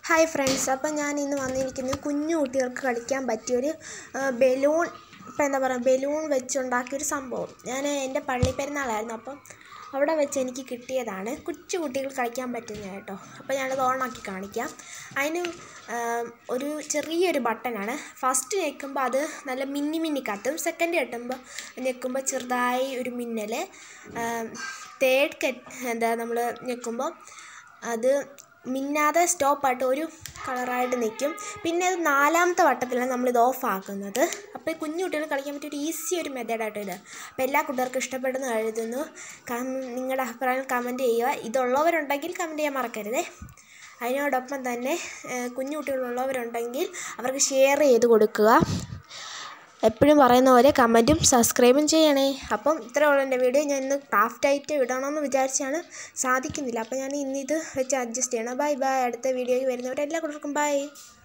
hi friends അപ്പം ഞാൻ ഇന്ന് വന്നിരിക്കുന്നത് കുഞ്ഞു കുട്ടികൾക്ക് കളിക്കാൻ പറ്റിയൊരു ബലൂൺ ഇപ്പം എന്താ പറയുക ബലൂൺ വെച്ചുണ്ടാക്കിയൊരു സംഭവം ഞാൻ എൻ്റെ പള്ളി പെരുന്നാളായിരുന്നു അപ്പം അവിടെ വെച്ച് എനിക്ക് കിട്ടിയതാണ് കൊച്ചു കുട്ടികൾ കളിക്കാൻ പറ്റുന്ന കേട്ടോ അപ്പോൾ ഞാനത് ഓണാക്കി കാണിക്കാം അതിന് ഒരു ചെറിയൊരു ബട്ടണാണ് ഫസ്റ്റ് ഞെക്കുമ്പോൾ അത് നല്ല മിന്നി മിന്നി കത്തും സെക്കൻഡ് കെട്ടുമ്പോൾ ഞെക്കുമ്പോൾ ചെറുതായി ഒരു മിന്നൽ തേർഡ് കെ എന്താ നമ്മൾ ഞെക്കുമ്പോൾ അത് മിന്നാതെ സ്റ്റോപ്പായിട്ട് ഒരു കളറായിട്ട് നിൽക്കും പിന്നെ അത് നാലാമത്തെ വട്ടത്തിലാണ് നമ്മളിത് ഓഫ് ആക്കുന്നത് അപ്പോൾ ഈ കുഞ്ഞു കുട്ടികൾ കളിക്കാൻ പറ്റിയ ഒരു ഈസി ഒരു മെത്തേഡായിട്ട് ഇത് അപ്പോൾ എല്ലാ കുട്ടികൾക്കും ഇഷ്ടപ്പെടുന്നു എഴുതുന്നു നിങ്ങളുടെ അഭിപ്രായം കമൻറ്റ് ചെയ്യുക ഇതുള്ളവരുണ്ടെങ്കിൽ കമൻറ്റ് ചെയ്യാൻ മറക്കരുതേ അതിനോടൊപ്പം തന്നെ കുഞ്ഞു കുട്ടികളുള്ളവരുണ്ടെങ്കിൽ അവർക്ക് ഷെയർ ചെയ്ത് കൊടുക്കുക എപ്പോഴും പറയുന്ന പോലെ കമൻറ്റും സബ്സ്ക്രൈബും ചെയ്യണേ അപ്പം ഇത്രയുള്ള എൻ്റെ വീഡിയോ ഞാൻ ഇന്ന് ക്രാഫ്റ്റ് ആയിട്ട് ഇടണമെന്ന് വിചാരിച്ചാണ് സാധിക്കുന്നില്ല അപ്പോൾ ഞാൻ ഇന്ന് ഇത് വെച്ച് അഡ്ജസ്റ്റ് ചെയ്യണം ബൈ ബൈ അടുത്ത വീഡിയോയ്ക്ക് വരുന്നവരെല്ലാ കൂട്ടർക്കും ബൈ